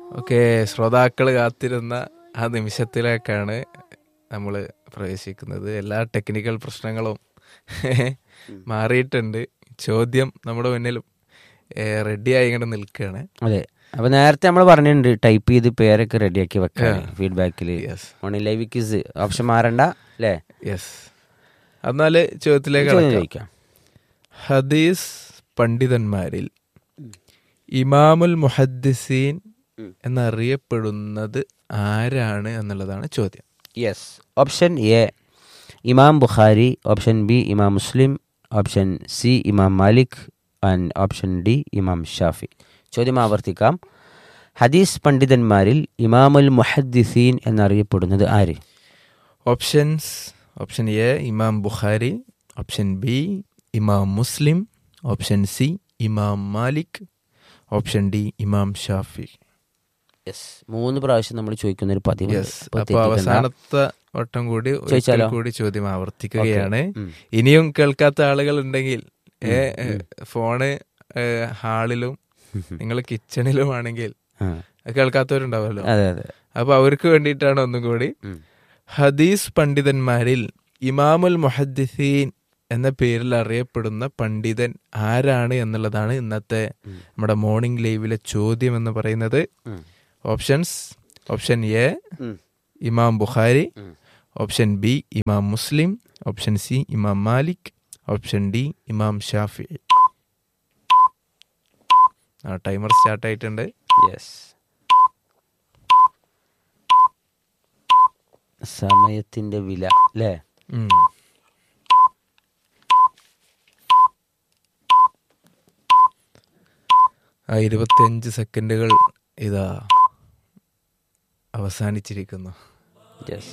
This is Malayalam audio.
ഓക്കെ ശ്രോതാക്കൾ കാത്തിരുന്ന ആ നിമിഷത്തിലേക്കാണ് നമ്മൾ പ്രവേശിക്കുന്നത് എല്ലാ ടെക്നിക്കൽ പ്രശ്നങ്ങളും മാറിയിട്ടുണ്ട് ചോദ്യം നമ്മുടെ മുന്നിൽ റെഡിയായി ഇങ്ങനെ നിൽക്കുകയാണ് അതെ അപ്പൊ നേരത്തെ നമ്മൾ പറഞ്ഞിട്ടുണ്ട് ടൈപ്പ് ചെയ്ത് പേരൊക്കെ റെഡിയാക്കി വെക്കാൻ ഫീഡ്ബാക്കിൽ yes online live quiz option മാറണ്ട അല്ലേ യെസ് എന്നാല് ചോദ്യത്തിലേക്ക് ചോദ്യം കടക്കാം. ചോദിക്കാം ഹദീസ് പണ്ഡിതന്മാരിൽ ഇമാമുൽ മുഹദ്ദിസീൻ എന്നറിയപ്പെടുന്നത് ആരാണ് എന്നുള്ളതാണ് ചോദ്യം യെസ് ഓപ്ഷൻ എ ഇമാം ബുഖാരി ഓപ്ഷൻ ബി ഇമാം മുസ്ലിം ഓപ്ഷൻ സി ഇമാം മാലിക് ആൻഡ് ഓപ്ഷൻ ഡി ഇമാം ഷാഫി ചോദ്യം ആവർത്തിക്കാം ഹദീസ് പണ്ഡിതന്മാരിൽ ഇമാമുൽ മുഹദ്ദിസീൻ എന്നറിയപ്പെടുന്നത് ആര് ഓപ്ഷൻസ് ഓപ്ഷൻ എ ഇമാം ബുഖാരി ഓപ്ഷൻ ബി ഇമാം മുസ്ലിം ഓപ്ഷൻ സി ഇമാം മാലിക് ഓപ്ഷൻ ഡി ഇമാം ഷാഫി യെസ് മൂന്ന് പ്രാവശ്യം നമ്മൾ ചോദിക്കുന്ന ഒരു പതിവ് യെസ് അപ്പൊ അവസാനത്തെ വട്ടം കൂടി ഒരിക്കൽ ചോദിച്ചാലോ? കൂടി ചോദ്യം ആവർത്തിക്കുകയാണ് ഉം. ഇനിയും കേൾക്കാത്ത ആളുകൾ ഉണ്ടെങ്കിൽ ഏ, ഏ, ഫോണ് ഏ, ഹാളിലും നിങ്ങൾ കിച്ചണിലും ആണെങ്കിൽ അത് കേൾക്കാത്തവരുണ്ടാവുമല്ലോ അതെ അതെ അപ്പൊ അവർക്ക് വേണ്ടിയിട്ടാണ് ഒന്നും കൂടി ഉം. ഹദീസ് പണ്ഡിതന്മാരിൽ ഇമാമുൽ മുഹദ്ദിസീൻ എന്ന പേരിൽ അറിയപ്പെടുന്ന പണ്ഡിതൻ ആരാണ് എന്നുള്ളതാണ് ഇന്നത്തെ നമ്മുടെ മോർണിംഗ് ലൈവിലെ ചോദ്യം എന്ന് പറയുന്നത് ഉം. ഓപ്ഷൻസ് ഓപ്ഷൻ എ ഉം. ഇമാം ബുഖാരി ഉം. ഓപ്ഷൻ ബി ഇമാം മുസ്ലിം ഓപ്ഷൻ സി ഇമാം മാലിക് ഓപ്ഷൻ ഡി ഇമാം ഷാഫി ആ ടൈമർ സ്റ്റാർട്ട് ആയിട്ടുണ്ട് യെസ് സമയത്തിന്റെ വില അല്ലേ ഉം. ആ ഇരുപത്തിയഞ്ച് സെക്കൻഡുകൾ ഇതാ അവസാനിച്ചിരിക്കുന്നു യെസ്